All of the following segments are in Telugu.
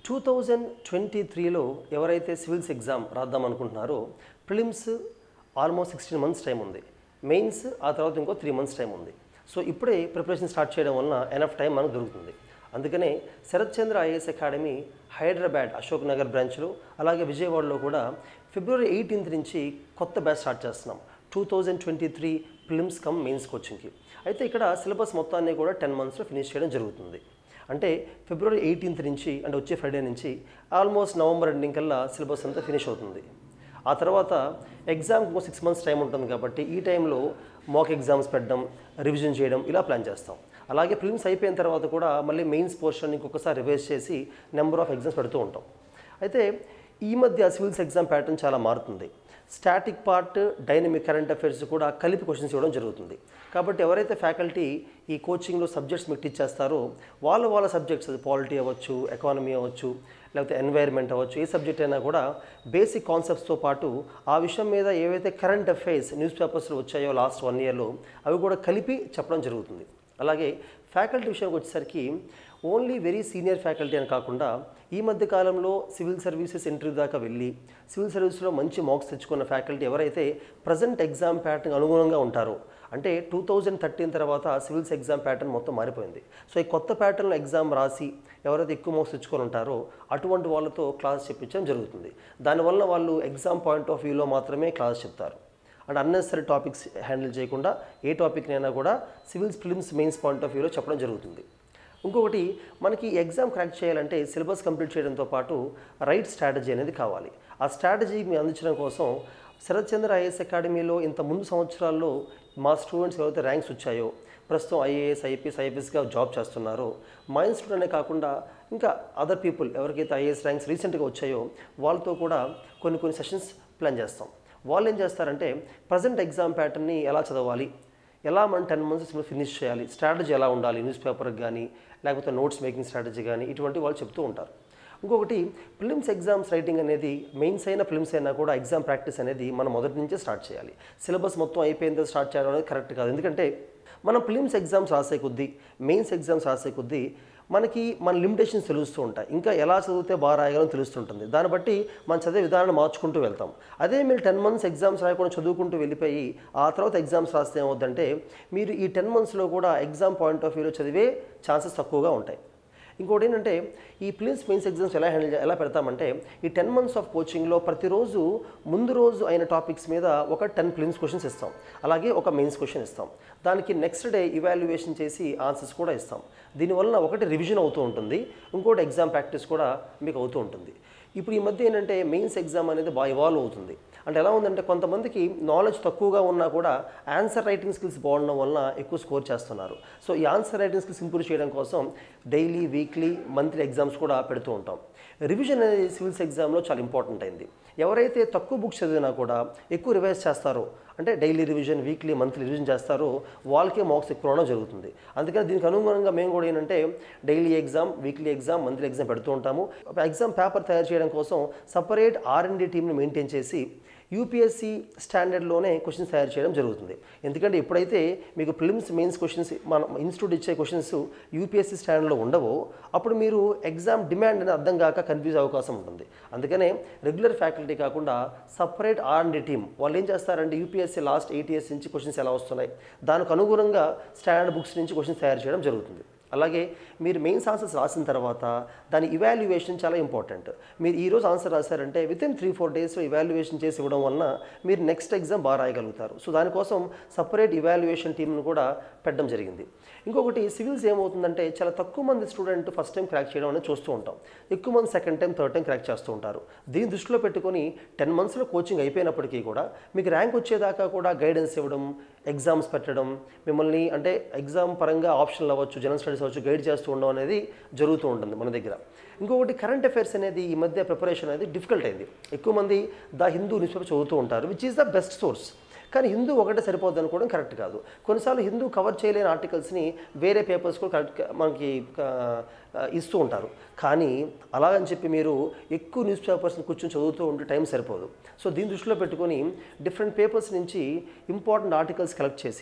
టూ థౌజండ్ ట్వంటీ త్రీలో ఎవరైతే సివిల్స్ ఎగ్జామ్ రాద్దాం అనుకుంటున్నారో prelims almost sixteen months time ఉంది మెయిన్స్ ఆ తర్వాత ఇంకో త్రీ మంత్స్ టైం ఉంది సో ఇప్పుడే ప్రిపరేషన్ స్టార్ట్ చేయడం వలన ఎనఫ్ టైం మనకు దొరుకుతుంది అందుకనే శరత్ చంద్ర ఐఏఎస్ అకాడమీ హైదరాబాద్ అశోక్ నగర్ బ్రాంచ్లో అలాగే విజయవాడలో కూడా ఫిబ్రవరి ఎయిటీన్త్ నుంచి కొత్త బ్యాచ్ స్టార్ట్ చేస్తున్నాం two thousand twenty three prelims cum mains కోచింగ్కి అయితే ఇక్కడ సిలబస్ మొత్తాన్ని కూడా టెన్ మంత్స్లో ఫినిష్ చేయడం జరుగుతుంది అంటే ఫిబ్రవరి ఎయిటీన్త్ నుంచి అంటే వచ్చే ఫ్రైడే నుంచి ఆల్మోస్ట్ నవంబర్ ఎండింగ్ కల్లా సిలబస్ అంతా ఫినిష్ అవుతుంది ఆ తర్వాత ఎగ్జామ్కి ఇంకో సిక్స్ మంత్స్ టైం ఉంటుంది కాబట్టి ఈ టైంలో మాక్ ఎగ్జామ్స్ పెట్టడం రివిజన్ చేయడం ఇలా ప్లాన్ చేస్తాం అలాగే ప్రిలిమ్స్ అయిపోయిన తర్వాత కూడా మళ్ళీ మెయిన్స్ పోర్షన్ ఇంకొకసారి రివైజ్ చేసి నెంబర్ ఆఫ్ ఎగ్జామ్స్ పెడుతూ ఉంటాం అయితే ఈ మధ్య సివిల్స్ ఎగ్జామ్ ప్యాటర్న్ చాలా మారుతుంది static part dynamic current affairs కూడా కలిపి క్వశ్చన్స్ ఇవ్వడం జరుగుతుంది కాబట్టి ఎవరైతే ఫ్యాకల్టీ ఈ కోచింగ్లో సబ్జెక్ట్స్ మీకు టీచ్ చేస్తారో వాళ్ళ వాళ్ళ సబ్జెక్ట్స్ అది పాలిటీ అవ్వచ్చు ఎకానమీ అవ్వచ్చు లేకపోతే ఎన్వైర్న్మెంట్ అవ్వచ్చు ఏ సబ్జెక్ట్ అయినా కూడా బేసిక్ కాన్సెప్ట్స్తో పాటు ఆ విషయం మీద ఏవైతే కరెంట్ అఫైర్స్ న్యూస్ పేపర్స్లో వచ్చాయో లాస్ట్ వన్ ఇయర్లో అవి కూడా కలిపి చెప్పడం జరుగుతుంది అలాగే ఫ్యాకల్టీ విషయానికి వచ్చేసరికి ఓన్లీ వెరీ సీనియర్ ఫ్యాకల్టీ అని కాకుండా ఈ మధ్య కాలంలో సివిల్ సర్వీసెస్ ఇంటర్వ్యూ దాకా వెళ్ళి సివిల్ సర్వీస్లో మంచి మార్క్స్ తెచ్చుకున్న ఫ్యాకల్టీ ఎవరైతే ప్రజెంట్ ఎగ్జామ్ ప్యాటర్న్ అనుగుణంగా ఉంటారో అంటే టూ థౌజండ్ థర్టీన్ తర్వాత సివిల్స్ ఎగ్జామ్ ప్యాటర్న్ మొత్తం మారిపోయింది సో ఈ కొత్త ప్యాటర్న్లో ఎగ్జామ్ రాసి ఎవరైతే ఎక్కువ మార్క్స్ తెచ్చుకొని ఉంటారో అటువంటి వాళ్ళతో క్లాస్ చెప్పించడం జరుగుతుంది దానివల్ల వాళ్ళు ఎగ్జామ్ పాయింట్ ఆఫ్ వ్యూలో మాత్రమే క్లాస్ చెప్తారు అండ్ అన్నెసరీ టాపిక్స్ హ్యాండిల్ చేయకుండా ఏ టాపిక్నైనా కూడా civils prelims mains point of వ్యూలో చెప్పడం జరుగుతుంది ఇంకొకటి మనకి ఎగ్జామ్ క్రాక్ చేయాలంటే సిలబస్ కంప్లీట్ చేయడంతో పాటు రైట్ స్ట్రాటజీ అనేది కావాలి ఆ స్ట్రాటజీ మీ అందించడం కోసం శరత్ చంద్ర ఐఏఎస్ అకాడమీలో ఇంత ముందు సంవత్సరాల్లో మా స్టూడెంట్స్ ఎవరైతే ర్యాంక్స్ వచ్చాయో ప్రస్తుతం ఐఏఎస్ ఐపీఎస్ ఐపీఎస్గా జాబ్ చేస్తున్నారో మా ఇన్స్టిట్యూట్ కాకుండా ఇంకా అదర్ పీపుల్ ఎవరికైతే ఐఏఎస్ ర్యాంక్స్ రీసెంట్గా వచ్చాయో వాళ్ళతో కూడా కొన్ని కొన్ని సెషన్స్ ప్లాన్ చేస్తాం వాళ్ళు ఏం చేస్తారంటే ప్రజెంట్ ఎగ్జామ్ ప్యాటర్న్ని ఎలా చదవాలి ఎలా మనం టెన్ మంత్స్ ఫినిష్ చేయాలి స్ట్రాటజీ ఎలా ఉండాలి న్యూస్ పేపర్కి కానీ లేకపోతే నోట్స్ మేకింగ్ స్ట్రాటజీ కానీ ఇటువంటి వాళ్ళు చెప్తూ ఉంటారు ఇంకొకటి ప్రిలిమ్స్ ఎగ్జామ్స్ రైటింగ్ అనేది మెయిన్స్ అయినా ప్రిలిమ్స్ అయినా కూడా ఎగ్జామ్ ప్రాక్టీస్ అనేది మనం మొదటి నుంచే స్టార్ట్ చేయాలి సిలబస్ మొత్తం అయిపోయిందో స్టార్ట్ చేయడం అనేది కరెక్ట్ కాదు ఎందుకంటే మనం ప్రిలిమ్స్ ఎగ్జామ్స్ రాసే కొద్దీ మెయిన్స్ ఎగ్జామ్స్ రాసే కొద్దీ మనకి మన లిమిటేషన్స్ తెలుస్తూ ఉంటాయి ఇంకా ఎలా చదివితే బాగా రాయగలం తెలుస్తుంటుంది దాన్ని బట్టి మనం చదివే విధానం మార్చుకుంటూ వెళ్తాం అదే మీరు టెన్ మంత్స్ ఎగ్జామ్స్ రాయకుండా చదువుకుంటూ వెళ్ళిపోయి ఆ తర్వాత ఎగ్జామ్స్ రాస్తే ఏమవుద్దంటే మీరు ఈ టెన్ మంత్స్లో కూడా ఎగ్జామ్ పాయింట్ ఆఫ్ వ్యూలో చదివే ఛాన్సెస్ తక్కువగా ఉంటాయి ఇంకోటి ఏంటంటే ఈ ప్రిలిమ్స్ మెయిన్స్ ఎగ్జామ్స్ ఎలా హ్యాండిల్ చే- ఎలా పెడతామంటే ఈ టెన్ మంత్స్ ఆఫ్ కోచింగ్లో ప్రతిరోజు ముందు రోజు అయిన టాపిక్స్ మీద ఒక టెన్ ప్రిలిమ్స్ క్వశ్చన్స్ ఇస్తాం అలాగే ఒక మెయిన్స్ క్వశ్చన్ ఇస్తాం దానికి నెక్స్ట్ డే ఇవాల్యుయేషన్ చేసి ఆన్సర్స్ కూడా ఇస్తాం దీనివల్ల ఒకటి రివిజన్ అవుతూ ఉంటుంది ఇంకోటి ఎగ్జామ్ ప్రాక్టీస్ కూడా మీకు అవుతూ ఉంటుంది ఇప్పుడు ఈ మధ్య ఏంటంటే మెయిన్స్ ఎగ్జామ్ అనేది బాగా ఇవాల్వ్ అవుతుంది అంటే ఎలా ఉందంటే కొంతమందికి నాలెడ్జ్ తక్కువగా ఉన్నా కూడా ఆన్సర్ రైటింగ్ స్కిల్స్ బాగుండడం వలన ఎక్కువ స్కోర్ చేస్తున్నారు సో ఈ ఆన్సర్ రైటింగ్ స్కిల్స్ ఇంప్రూవ్ చేయడం కోసం డైలీ వీక్లీ మంత్లీ ఎగ్జామ్స్ కూడా పెడుతూ ఉంటాం రివిజన్ అనేది సివిల్స్ ఎగ్జామ్లో చాలా ఇంపార్టెంట్ అయింది ఎవరైతే తక్కువ బుక్స్ చదివినా కూడా ఎక్కువ రివైజ్ చేస్తారో అంటే daily revision weekly monthly revision చేస్తారో వాళ్ళకే మార్క్స్ ఎక్కువ రావడం జరుగుతుంది అందుకని దీనికి అనుగుణంగా మేము కూడా ఏంటంటే daily exam weekly exam monthly exam పెడుతూ ఉంటాము ఎగ్జామ్ పేపర్ తయారు చేయడం కోసం సపరేట్ ఆర్ అండ్ డి టీమ్ని మెయింటైన్ చేసి యూపీఎస్సీ స్టాండర్డ్లోనే క్వశ్చన్స్ తయారు చేయడం జరుగుతుంది ఎందుకంటే ఎప్పుడైతే మీకు ప్రిలిమ్స్ మెయిన్స్ క్వశ్చన్స్ మన ఇన్స్టిట్యూట్ ఇచ్చే క్వశ్చన్స్ యూపీఎస్సీ స్టాండర్డ్లో ఉండవో అప్పుడు మీరు ఎగ్జామ్ డిమాండ్ అనేది అర్థం కాక కన్ఫ్యూజ్ అవకాశం ఉంటుంది అందుకనే రెగ్యులర్ ఫ్యాకల్టీ కాకుండా సపరేట్ ఆర్ అండ్ టీమ్ వాళ్ళు ఏం చేస్తారంటే యూపీఎస్సీ లాస్ట్ ఎయిట్ ఇయర్స్ నుంచి క్వశ్చన్స్ ఎలా వస్తున్నాయి దానికి అనుగుణంగా స్టాండర్డ్ బుక్స్ నుంచి క్వశ్చన్స్ తయారు చేయడం జరుగుతుంది అలాగే మీరు మెయిన్స్ ఆన్సర్స్ రాసిన తర్వాత దాని ఇవాల్యుయేషన్ చాలా ఇంపార్టెంట్ మీరు ఈ రోజు ఆన్సర్ రాశారంటే విత్ ఇన్ త్రీ ఫోర్ డేస్లో ఇవాల్యుయేషన్ చేసి ఇవ్వడం వలన మీరు నెక్స్ట్ ఎగ్జామ్ బాగా రాయగలుగుతారు సో దానికోసం సపరేట్ ఇవాల్యుయేషన్ టీమ్ను కూడా పెట్టడం జరిగింది ఇంకొకటి సివిల్స్ ఏమవుతుందంటే చాలా తక్కువ మంది స్టూడెంట్ ఫస్ట్ టైం క్రాక్ చేయడం అనేది చూస్తూ ఉంటాం ఎక్కువ మంది second time third time crack చేస్తూ ఉంటారు దీన్ని దృష్టిలో పెట్టుకొని టెన్ మంత్స్లో కోచింగ్ అయిపోయినప్పటికీ కూడా మీకు ర్యాంక్ వచ్చేదాకా కూడా గైడెన్స్ ఇవ్వడం ఎగ్జామ్స్ పెట్టడం మిమ్మల్ని అంటే ఎగ్జామ్ పరంగా ఆప్షన్లు అవ్వచ్చు జనరల్ స్టడీస్ అవ్వచ్చు గైడ్ చేస్తూ ఉండడం అనేది జరుగుతూ ఉంటుంది మన దగ్గర ఇంకొకటి కరెంట్ అఫైర్స్ అనేది ఈ మధ్య ప్రిపరేషన్ అనేది డిఫికల్ట్ అయింది ఎక్కువ మంది ద హిందూ న్యూస్ పేపర్ చదువుతూ ఉంటారు which is the best source కానీ హిందూ ఒకటే సరిపోద్ది అనుకోవడం కరెక్ట్ కాదు కొన్నిసార్లు హిందూ కవర్ చేయలేని ఆర్టికల్స్ని వేరే పేపర్స్ కూడా కరెక్ట్ మనకి ఆ, ఇస్తూ ఉంటారు కానీ అలాగని చెప్పి మీరు ఎక్కువ న్యూస్ పేపర్స్ని కూర్చొని చదువుతూ ఉంటే టైం సరిపోదు సో దీని దృష్టిలో పెట్టుకొని డిఫరెంట్ పేపర్స్ నుంచి ఇంపార్టెంట్ ఆర్టికల్స్ కలెక్ట్ చేసి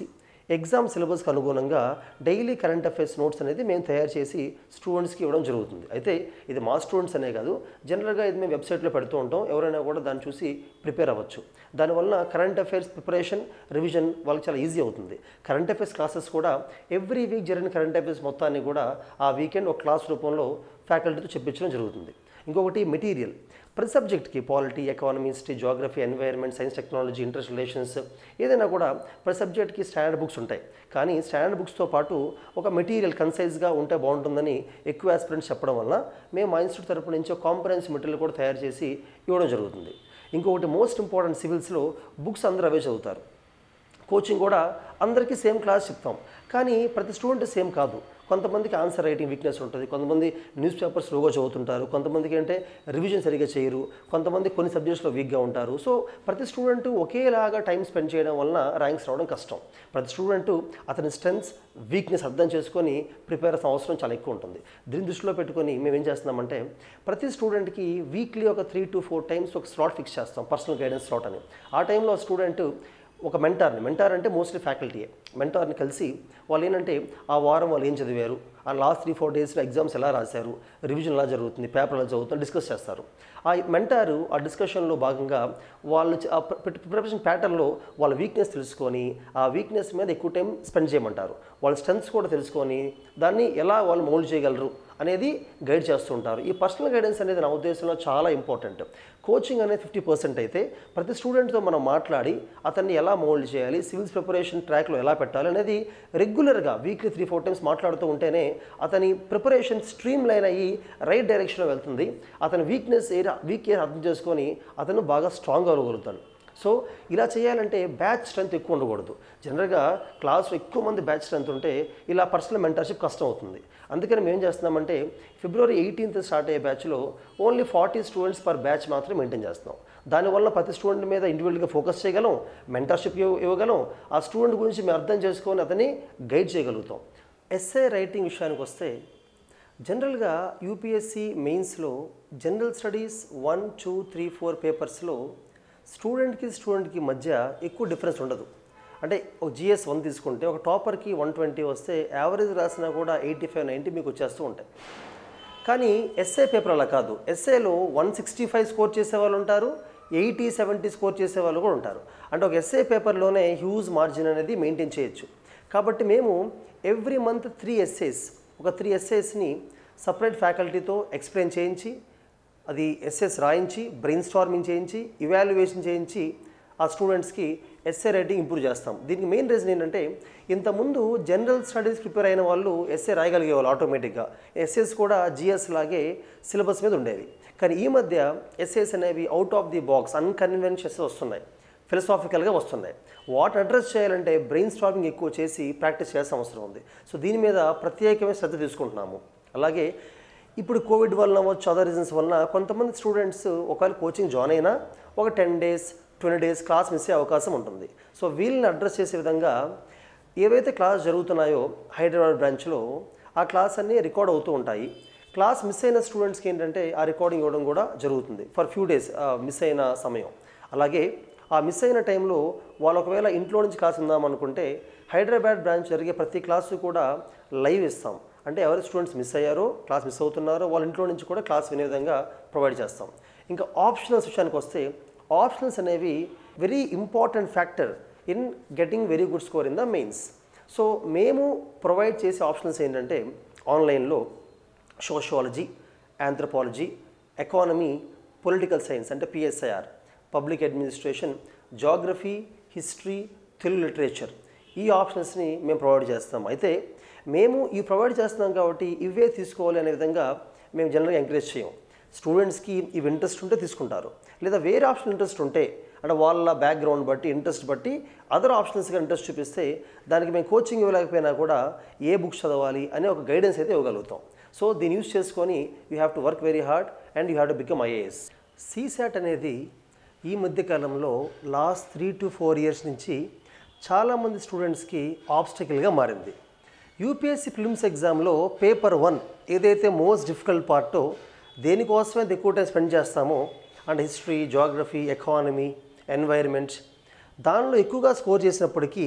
ఎగ్జామ్ సిలబస్కి అనుగుణంగా డైలీ కరెంట్ అఫైర్స్ నోట్స్ అనేది మేము తయారు చేసి స్టూడెంట్స్కి ఇవ్వడం జరుగుతుంది అయితే ఇది మా స్టూడెంట్స్ అనే కాదు జనరల్గా ఇది మేము వెబ్సైట్లో పెడుతూ ఉంటాం ఎవరైనా కూడా దాన్ని చూసి ప్రిపేర్ అవ్వచ్చు దానివల్ల కరెంట్ అఫైర్స్ ప్రిపరేషన్ రివిజన్ వాళ్ళకి చాలా ఈజీ అవుతుంది కరెంట్ అఫైర్స్ క్లాసెస్ కూడా ఎవ్రీ వీక్ జరిగిన కరెంట్ అఫైర్స్ మొత్తాన్ని కూడా ఆ వీకెండ్ ఒక క్లాస్ రూపంలో ఫ్యాకల్టీతో చెప్పించడం జరుగుతుంది ఇంకొకటి మెటీరియల్ ప్రతి సబ్జెక్ట్కి polity economy history geography environment science technology international relations ఏదైనా కూడా ప్రతి సబ్జెక్ట్కి స్టాండర్డ్ బుక్స్ ఉంటాయి కానీ స్టాండర్డ్ బుక్స్తో పాటు ఒక మెటీరియల్ కన్సైజ్గా ఉంటే బాగుంటుందని ఎక్కువ ఆస్పిరెంట్స్ చెప్పడం వల్ల మేము మా ఇన్స్టిట్యూట్ తరపు నుంచి కాంపరెన్స్ మెటీరియల్ కూడా తయారు చేసి ఇవ్వడం జరుగుతుంది ఇంకొకటి మోస్ట్ ఇంపార్టెంట్ సివిల్స్లో బుక్స్ అందరూ అవే చదువుతారు కోచింగ్ కూడా అందరికీ సేమ్ క్లాస్ చెప్తాం కానీ ప్రతి స్టూడెంట్ సేమ్ కాదు కొంతమందికి ఆన్సర్ రైటింగ్ వీక్నెస్ ఉంటుంది కొంతమంది న్యూస్ పేపర్స్ స్లోగా చదువుతుంటారు కొంతమందికి అంటే రివిజన్ సరిగా చేయరు కొంతమంది కొన్ని సబ్జెక్ట్స్లో వీక్గా ఉంటారు సో ప్రతి స్టూడెంట్ ఒకేలాగా టైం స్పెండ్ చేయడం వలన ర్యాంక్స్ రావడం కష్టం ప్రతి స్టూడెంట్ అతని స్ట్రెంగ్స్ వీక్నెస్ అర్థం చేసుకొని ప్రిపేర్ అవ్వాల్సిన అవసరం చాలా ఎక్కువ ఉంటుంది దీన్ని దృష్టిలో పెట్టుకొని మేము ఏం చేస్తున్నామంటే ప్రతి స్టూడెంట్కి వీక్లీ ఒక త్రీ టు ఫోర్ టైమ్స్ ఒక స్లాట్ ఫిక్స్ చేస్తాం పర్సనల్ గైడెన్స్ స్లాట్ అని ఆ టైంలో స్టూడెంట్ ఒక మెంటార్ని మెంటార్ అంటే మోస్ట్లీ ఫ్యాకల్టీయే మెంటార్ని కలిసి వాళ్ళు ఏంటంటే ఆ వారం వాళ్ళు ఏం చదివారు ఆ లాస్ట్ త్రీ ఫోర్ డేస్లో ఎగ్జామ్స్ ఎలా రాశారు రివిజన్ ఎలా జరుగుతుంది పేపర్ ఎలా చదువుతుంది డిస్కస్ చేస్తారు ఆ మెంటారు ఆ డిస్కషన్లో భాగంగా వాళ్ళు చ- ఆ ప్రిపరేషన్ ప్యాటర్న్లో వాళ్ళ వీక్నెస్ తెలుసుకొని ఆ వీక్నెస్ మీద ఎక్కువ టైం స్పెండ్ చేయమంటారు వాళ్ళ స్ట్రెంగ్స్ కూడా తెలుసుకొని దాన్ని ఎలా వాళ్ళు మౌల్డ్ చేయగలరు అనేది గైడ్ చేస్తూ ఉంటారు ఈ పర్సనల్ గైడెన్స్ అనేది నా ఉద్దేశంలో చాలా ఇంపార్టెంట్ కోచింగ్ అనేది ఫిఫ్టీ పర్సెంట్ అయితే ప్రతి స్టూడెంట్తో మనం మాట్లాడి అతన్ని ఎలా మోల్డ్ చేయాలి సివిల్స్ ప్రిపరేషన్ ట్రాక్లో ఎలా పెట్టాలి అనేది రెగ్యులర్గా వీక్లీ త్రీ ఫోర్ టైమ్స్ మాట్లాడుతూ ఉంటేనే అతని ప్రిపరేషన్ స్ట్రీమ్ లైన్ అయ్యి రైట్ డైరెక్షన్లో వెళ్తుంది అతని వీక్నెస్ ఏరియా వీక్ ఏరియా అర్థం చేసుకొని అతను బాగా స్ట్రాంగ్ అవ్వగలుగుతాడు సో ఇలా చేయాలంటే బ్యాచ్ స్ట్రెంత్ ఎక్కువ ఉండకూడదు జనరల్గా క్లాస్లో ఎక్కువ మంది బ్యాచ్ స్ట్రెంత్ ఉంటే ఇలా పర్సనల్ మెంటర్షిప్ కష్టం అవుతుంది అందుకని మేము ఏం చేస్తున్నామంటే ఫిబ్రవరి ఎయిటీన్త్ స్టార్ట్ అయ్యే బ్యాచ్లో only forty students per batch మాత్రమే మెయింటైన్ చేస్తున్నాం దానివల్ల ప్రతి స్టూడెంట్ మీద ఇండివిజువల్గా ఫోకస్ చేయగలం మెంటర్షిప్ ఇవ్వగలం ఆ స్టూడెంట్ గురించి మేము అర్థం చేసుకొని అతన్ని గైడ్ చేయగలుగుతాం ఎస్ఏ రైటింగ్ విషయానికి వస్తే జనరల్గా యూపీఎస్సి మెయిన్స్లో general studies one two three four పేపర్స్లో స్టూడెంట్కి స్టూడెంట్కి మధ్య ఎక్కువ డిఫరెన్స్ ఉండదు అంటే ఒక జిఎస్ వన్ తీసుకుంటే ఒక టాపర్కి వన్ ట్వంటీ వస్తే యావరేజ్ రాసినా కూడా ఎయిటీ ఫైవ్ నైంటీ మీకు వచ్చేస్తూ ఉంటాయి కానీ ఎస్ఏ పేపర్ అలా కాదు ఎస్ఏలో వన్ సిక్స్టీ ఫైవ్ స్కోర్ చేసే వాళ్ళు ఉంటారు ఎయిటీ సెవెంటీ స్కోర్ చేసే వాళ్ళు కూడా ఉంటారు అంటే ఒక ఎస్ఏ పేపర్లోనే హ్యూజ్ మార్జిన్ అనేది మెయింటైన్ చేయొచ్చు కాబట్టి మేము ఎవ్రీ మంత్ త్రీ ఎస్ఏస్ ఒక త్రీ ఎస్ఏస్ని సపరేట్ ఫ్యాకల్టీతో ఎక్స్ప్లెయిన్ చేయించి అది ఎస్ఎస్ రాయించి బ్రెయిన్ స్టార్మింగ్ చేయించి ఇవాల్యుయేషన్ చేయించి ఆ స్టూడెంట్స్కి ఎస్ఏ రైటింగ్ ఇంప్రూవ్ చేస్తాం దీనికి మెయిన్ రీజన్ ఏంటంటే ఇంతకుముందు జనరల్ స్టడీస్ ప్రిపేర్ అయిన వాళ్ళు ఎస్ఏ రాయగలిగే వాళ్ళు ఆటోమేటిక్గా ఎస్ఎస్ కూడా జిఎస్ లాగే సిలబస్ మీద ఉండేవి కానీ ఈ మధ్య ఎస్ఎస్ అనేవి out of the box unconventional వస్తున్నాయి ఫిలసాఫికల్గా వస్తున్నాయి వాటిని అడ్రస్ చేయాలంటే బ్రెయిన్ స్టార్మింగ్ ఎక్కువ చేసి ప్రాక్టీస్ చేయాల్సిన అవసరం ఉంది సో దీని మీద ప్రత్యేకమైన శ్రద్ధ తీసుకుంటున్నాము అలాగే ఇప్పుడు కోవిడ్ వలన అవ్వచ్చు అదర్ రీజన్స్ వలన కొంతమంది స్టూడెంట్స్ ఒకవేళ కోచింగ్ జాయిన్ అయినా ఒక ten days twenty days class miss అయ్యే అవకాశం ఉంటుంది సో వీళ్ళని అడ్రస్ చేసే విధంగా ఏవైతే క్లాస్ జరుగుతున్నాయో హైదరాబాద్ బ్రాంచ్లో ఆ క్లాస్ అన్నీ రికార్డ్ అవుతూ ఉంటాయి క్లాస్ మిస్ అయిన స్టూడెంట్స్కి ఏంటంటే ఆ రికార్డింగ్ ఇవ్వడం కూడా జరుగుతుంది ఫర్ ఫ్యూ డేస్ మిస్ అయిన సమయం అలాగే ఆ మిస్ అయిన టైంలో వాళ్ళు ఒకవేళ ఇంట్లో నుంచి క్లాస్ ఉందాం అనుకుంటే హైదరాబాద్ బ్రాంచ్ జరిగే ప్రతి క్లాసు కూడా లైవ్ ఇస్తాం అంటే ఎవరి స్టూడెంట్స్ మిస్ అయ్యారో క్లాస్ మిస్ అవుతున్నారో వాళ్ళ ఇంట్లో నుంచి కూడా క్లాస్ వినే విధంగా ప్రొవైడ్ చేస్తాం ఇంకా ఆప్షనల్స్ విషయానికి వస్తే ఆప్షనల్స్ అనేవి very important factor in getting very good score in the mains so మేము ప్రొవైడ్ చేసే ఆప్షనల్స్ ఏంటంటే ఆన్లైన్లో sociology anthropology economy political science అంటే PSIR public administration geography history Telugu literature ఈ ఆప్షన్స్ని మేము ప్రొవైడ్ చేస్తాం అయితే మేము ఈ ప్రొవైడ్ చేస్తున్నాం కాబట్టి ఇవే తీసుకోవాలి అనే విధంగా మేము జనరల్గా ఎంకరేజ్ చేయం స్టూడెంట్స్కి ఇవి ఇంట్రెస్ట్ ఉంటే తీసుకుంటారు లేదా వేరే ఆప్షన్ ఇంట్రెస్ట్ ఉంటే అంటే వాళ్ళ బ్యాక్గ్రౌండ్ బట్టి ఇంట్రెస్ట్ బట్టి అదర్ ఆప్షన్స్గా ఇంట్రెస్ట్ చూపిస్తే దానికి మేము కోచింగ్ ఇవ్వలేకపోయినా కూడా ఏ బుక్స్ చదవాలి అనే ఒక గైడెన్స్ అయితే ఇవ్వగలుగుతాం సో దీన్ని యూస్ చేసుకొని you have to work very hard and you have to become IAS CSAT అనేది ఈ మధ్య కాలంలో last three to four years నుంచి చాలామంది స్టూడెంట్స్కి ఆబ్స్టికల్గా మారింది యూపీఎస్సీ ఫిల్మ్స్ ఎగ్జామ్లో పేపర్ వన్ ఏదైతే మోస్ట్ డిఫికల్ట్ పార్టో దేనికోసమే ఎక్కువ టైం స్పెండ్ చేస్తామో and history geography economy environment దానిలో ఎక్కువగా స్కోర్ చేసినప్పటికీ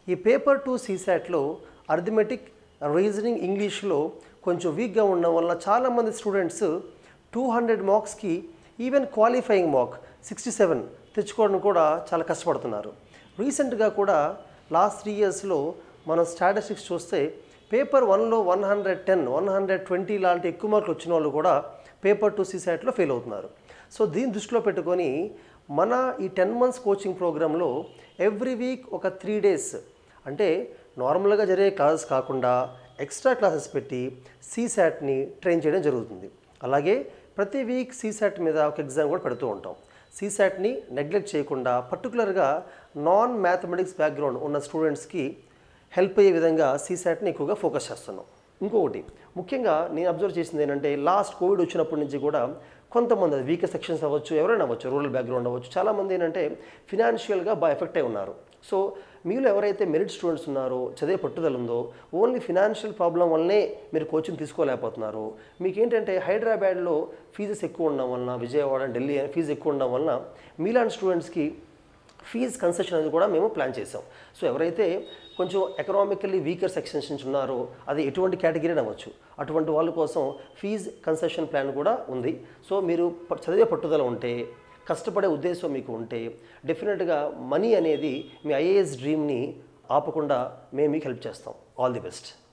ఈ పేపర్ టూ సీసాట్లో అర్థమెటిక్ రీజనింగ్ ఇంగ్లీష్లో కొంచెం వీక్గా ఉండడం వల్ల చాలామంది స్టూడెంట్స్ టూ హండ్రెడ్ మార్క్స్కి even qualifying mark sixty seven తెచ్చుకోవడం కూడా చాలా కష్టపడుతున్నారు రీసెంట్గా కూడా లాస్ట్ త్రీ ఇయర్స్లో మనం స్టాటిస్టిక్స్ చూస్తే పేపర్ వన్లో one hundred ten one hundred twenty లాంటి ఎక్కువ మార్కులు వచ్చిన వాళ్ళు కూడా పేపర్ టూ సీసాట్లో ఫెయిల్ అవుతున్నారు సో దీన్ని దృష్టిలో పెట్టుకొని మన ఈ టెన్ మంత్స్ కోచింగ్ ప్రోగ్రాంలో ఎవ్రీ వీక్ ఒక త్రీ డేస్ అంటే నార్మల్గా జరిగే క్లాసెస్ కాకుండా ఎక్స్ట్రా క్లాసెస్ పెట్టి సీసాట్ని ట్రైన్ చేయడం జరుగుతుంది అలాగే ప్రతి వీక్ సీసాట్ మీద ఒక ఎగ్జామ్ కూడా పెడుతూ ఉంటాం సీసాట్ని నెగ్లెక్ట్ చేయకుండా పర్టికులర్గా నాన్ మ్యాథమెటిక్స్ బ్యాక్గ్రౌండ్ ఉన్న స్టూడెంట్స్కి హెల్ప్ అయ్యే విధంగా సీసాట్ని ఎక్కువగా ఫోకస్ చేస్తున్నాం ఇంకొకటి ముఖ్యంగా నేను అబ్జర్వ్ చేసింది ఏంటంటే లాస్ట్ కోవిడ్ వచ్చినప్పటి నుంచి కూడా కొంతమంది వీకర్ సెక్షన్స్ అవ్వచ్చు ఎవరైనా అవ్వచ్చు రూరల్ బ్యాక్గ్రౌండ్ అవ్వచ్చు చాలామంది ఏంటంటే ఫినాన్షియల్గా బాగా ఎఫెక్ట్ అయి ఉన్నారు సో మీలో ఎవరైతే మెరిట్ స్టూడెంట్స్ ఉన్నారో చదివే పట్టుదల ఉందో ఓన్లీ ఫినాన్షియల్ ప్రాబ్లం వల్లనే మీరు కోచింగ్ తీసుకోలేకపోతున్నారు మీకు ఏంటంటే హైదరాబాద్లో ఫీజెస్ ఎక్కువ ఉండడం వలన విజయవాడ ఢిల్లీ ఫీజు ఎక్కువ ఉండడం వలన మీలాంటి స్టూడెంట్స్కి ఫీజ్ కన్సెషన్ అనేది కూడా మేము ప్లాన్ చేసాం సో ఎవరైతే కొంచెం ఎకనామికల్లీ వీకర్ సెక్షన్స్ నుంచి ఉన్నారో అది ఎటువంటి కేటగిరీ అవ్వచ్చు అటువంటి వాళ్ళ కోసం ఫీజ్ కన్సెషన్ ప్లాన్ కూడా ఉంది సో మీరు ప- చదివే పట్టుదల ఉంటే కష్టపడే ఉద్దేశం మీకు ఉంటే డెఫినెట్గా మనీ అనేది మీ ఐఏఎస్ డ్రీమ్ని ఆపకుండా మేము మీకు హెల్ప్ చేస్తాం ఆల్ ది బెస్ట్